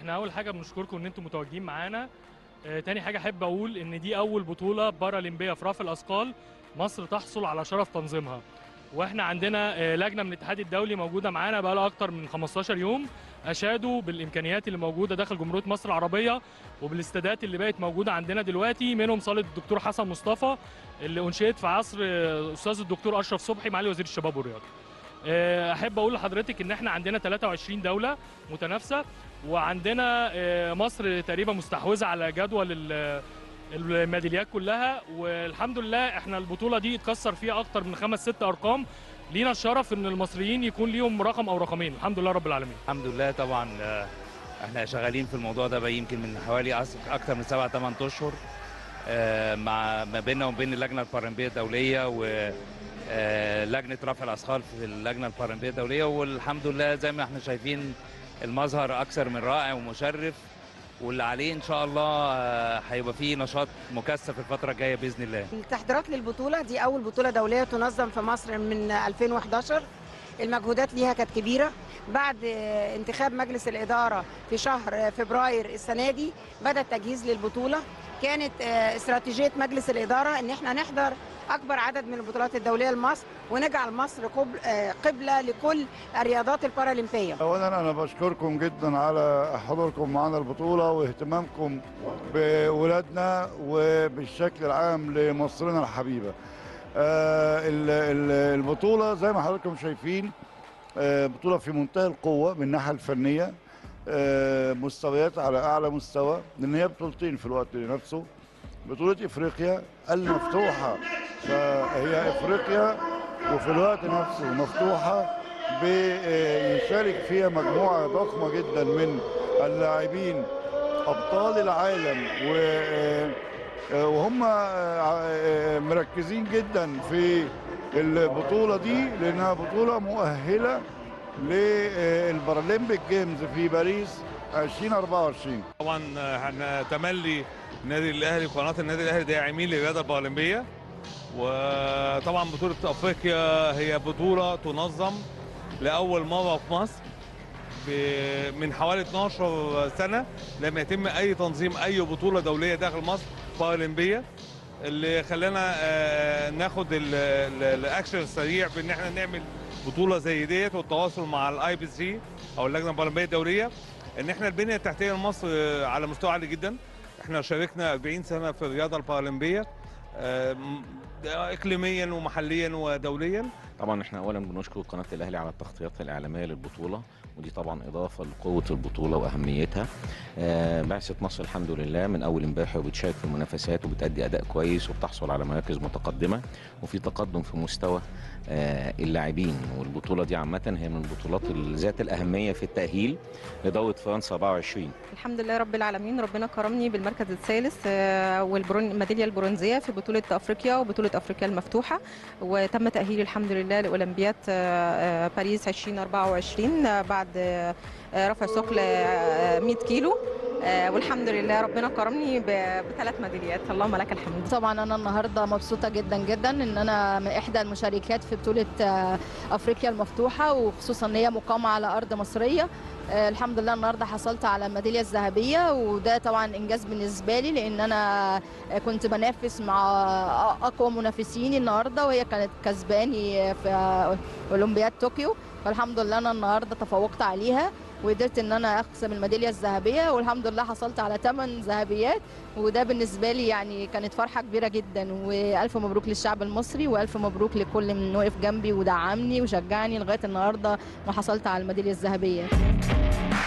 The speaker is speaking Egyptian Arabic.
احنا اول حاجه بنشكركم ان انتم متواجدين معانا آه، تاني حاجه احب اقول ان دي اول بطوله بارالمبيه في رفع الاثقال مصر تحصل على شرف تنظيمها واحنا عندنا آه، لجنه من الاتحاد الدولي موجوده معانا بقى لها اكتر من 15 يوم اشادوا بالامكانيات اللي موجوده داخل جمهوريه مصر العربيه وبالاستادات اللي بقت موجوده عندنا دلوقتي منهم صاله الدكتور حسن مصطفى اللي انشئت في عصر آه، استاذ الدكتور اشرف صبحي معالي وزير الشباب والرياضه آه، احب اقول لحضرتك ان احنا عندنا 23 دوله متنافسه وعندنا آه، مصر تقريبا مستحوذه على جدول ال- الميداليات كلها والحمد لله احنا البطوله دي اتكسر فيها اكتر من خمس ست ارقام لينا الشرف ان المصريين يكون ليهم رقم او رقمين الحمد لله رب العالمين الحمد لله طبعا آه، احنا شغالين في الموضوع ده بقى يمكن من حوالي أس- اكتر من سبعة ثمان اشهر آه، مع ما بيننا وبين اللجنه البارالمبيه الدوليه و آه، لجنه رفع الاثقال في اللجنه البارالمبيه الدوليه والحمد لله زي ما احنا شايفين المظهر اكثر من رائع ومشرف واللي عليه ان شاء الله آه، هيبقى فيه نشاط مكثف الفتره الجايه باذن الله التحضيرات للبطولة دي أول بطولة دولية تنظم في مصر من 2011 المجهودات ليها كانت كبيرة بعد آه، انتخاب مجلس الإدارة في شهر آه، فبراير السنة دي بدأ التجهيز للبطولة كانت آه، استراتيجية مجلس الإدارة إن احنا نحضر أكبر عدد من البطولات الدولية لمصر ونجعل مصر قبل- آه، قبلة لكل الرياضات البارالمبية اولا انا بشكركم جدا على حضوركم معنا البطوله واهتمامكم بولادنا وبالشكل العام لمصرنا الحبيبه آه، ال- ال- البطوله زي ما حضراتكم شايفين آه، بطوله في منتهى القوه من الناحيه الفنيه آه، مستويات على اعلى مستوى لان هي بطولتين في الوقت نفسه بطوله افريقيا المفتوحه فهي افريقيا وفي الوقت نفسه مفتوحه بيشارك فيها مجموعه ضخمه جدا من اللاعبين ابطال العالم و آه، وهم آه، مركزين جدا في البطوله دي لانها بطوله مؤهله للبارالمبيك جيمز في باريس 2024 طبعا احنا تملي النادي الاهلي وقناه النادي الاهلي داعمين للرياضه البارالمبيه وطبعا بطوله افريقيا هي بطوله تنظم لاول مره في مصر ب- من حوالي 12 سنه لم يتم اي تنظيم اي بطوله دوليه داخل مصر بارالمبيه اللي خلانا آه، ناخد ال- ال- الاكشن السريع في ان احنا نعمل بطوله زي ديت والتواصل مع الاي بي سي او اللجنه البارالمبيه الدوليه ان احنا البنيه التحتيه لمصر آه، على مستوى عالي جدا احنا شاركنا 40 سنه في الرياضه البارالمبيه آه، م- اقليميا ومحليا ودوليا طبعا احنا اولا بنشكر قناه الاهلي على التغطيات الاعلاميه للبطوله ودي طبعا اضافه لقوه البطوله واهميتها آه، بعثه مصر الحمد لله من اول امبارح وبتشارك في المنافسات وبتأدي اداء كويس وبتحصل على مراكز متقدمه وفي تقدم في مستوى آه، اللاعبين والبطوله دي عامه هي من البطولات ذات الاهميه في التاهيل لدوره فرنسا 24 الحمد لله رب العالمين ربنا كرمني بالمركز الثالث والميداليه البرونزيه في بطوله افريقيا وبطوله افريقيا المفتوحه وتم تاهيلي الحمد لله لاولمبياد آه، آه، باريس 2024 آه، بعد آه، آه، رفع ثقل آه، 100 كيلو آه، والحمد لله ربنا كرمني ب- بثلاث ميداليات اللهم لك الحمد طبعا انا النهارده مبسوطه جدا جدا ان انا من احدى المشاركات في بطوله آه، افريقيا المفتوحه وخصوصا ان هي مقامه على ارض مصريه آه، الحمد لله النهارده حصلت على الميداليه الذهبيه وده طبعا انجاز بالنسبه لي لان انا آه، كنت بنافس مع آه، اقوى منافسيني النهارده وهي كانت كسباني في آه، اولمبياد طوكيو فالحمد لله انا النهارده تفوقت عليها وقدرت ان انا اقسم الميداليه الذهبيه والحمد لله حصلت على 8 ذهبيات وده بالنسبه لي يعني كانت فرحه كبيره جدا والف مبروك للشعب المصري والف مبروك لكل من وقف جنبي ودعمني وشجعني لغايه النهارده ما حصلت على الميداليه الذهبيه